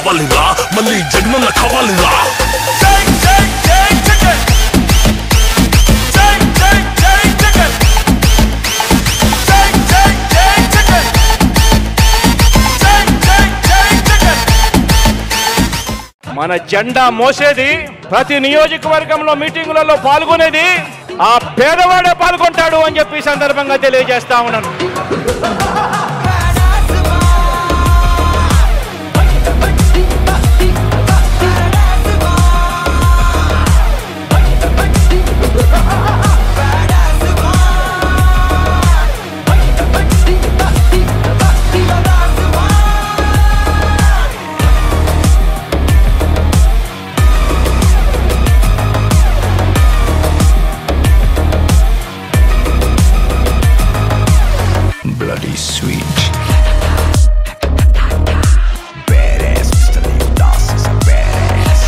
కావాలిరా మళ్ళీ జగనన్న కావాలిరా జై జై జై జగన్ జై జై జై జగన్ జై జై జై జగన్ జై జై జై జగన్ మన జెండా మోసేది ప్రతి నియోజకవర్గంలో మీటింగులలో పాల్గొనేది ఆ పేదవాడే పాల్గొంటాడు అని చెప్పి ఈ సందర్భంగా తెలియజేస్తా ఉన్నాను bloody sweet. Badass, Mr. Leo Doss is a badass.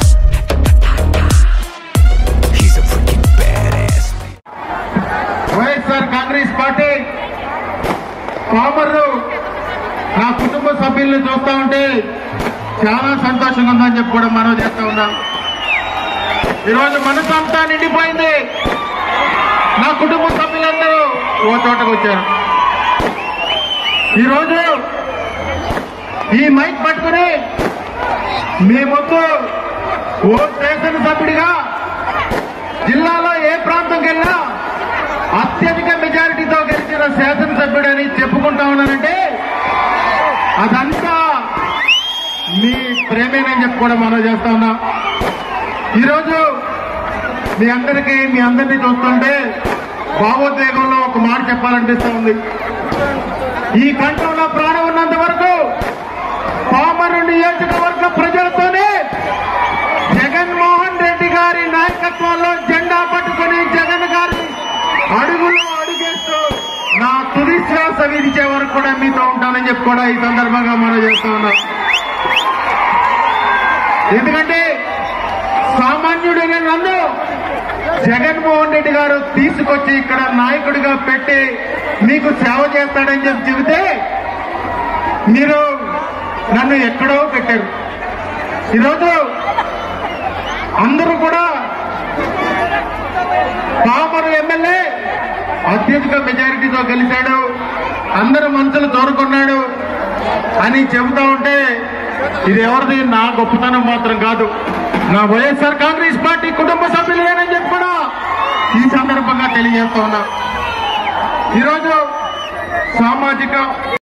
He's a freaking badass. YSR Congress Party కామర్లు నా కుటుంబ సభ్యుల్ని చూస్తా ఉంటే చాలా సంతోషంగా ఉందని చెప్పి కూడా మనం చేస్తా ఉన్నాం ఈరోజు మనసు అంతా నిండిపోయింది నా కుటుంబ సభ్యులందరూ ఓ చోటకు వచ్చారు ఈరోజు ఈ మైక్ పట్టుకుని మీ ముందు ఓ శాసన సభ్యుడిగా జిల్లాలో ఏ ప్రాంతంకి వెళ్ళినా అత్యధిక మెజారిటీతో గెలిచిన శాసనసభ్యుడని చెప్పుకుంటా ఉన్నానంటే అదంతా మీ ప్రేమేనని చెప్పి కూడా మనం చేస్తా ఉన్నాం ఈరోజు మీ అందరికీ మీ అందరినీ చూస్తుంటే భావోద్వేగంలో ఒక మాట చెప్పాలనిపిస్తా ఉంది ఈ కంఠంలో ప్రాణం ఉన్నంత వరకు పామరు నియోజకవర్గ ప్రజలతోనే జగన్మోహన్ రెడ్డి గారి నాయకత్వంలో జెండా పట్టుకుని జగన్ గారి అడుగులో అడుగేస్తూ నా తుది శ్వాస విధించే వరకు కూడా మీతో ఉంటానని చెప్పి కూడా ఈ సందర్భంగా మనం చేస్తా ఉన్నాం ఎందుకంటే సామాన్యుడైన నన్ను జగన్మోహన్ రెడ్డి గారు తీసుకొచ్చి ఇక్కడ నాయకుడిగా పెట్టి మీకు సేవ చేస్తాడని చెప్పి చెబితే మీరు నన్ను ఎక్కడో పెట్టారు ఈరోజు అందరూ కూడా పామరు ఎమ్మెల్యే అత్యధిక మెజారిటీతో గెలిచాడు అందరు మనసులు తోరుకున్నాడు అని చెబుతా ఉంటే ఇది ఎవరిది నా గొప్పతనం మాత్రం కాదు నా వైఎస్ఆర్ కాంగ్రెస్ పార్టీ కుటుంబ సభ్యులేనని చెప్పి కూడా ఈ సందర్భంగా తెలియజేస్తా ఉన్నా ఈరోజు సామాజిక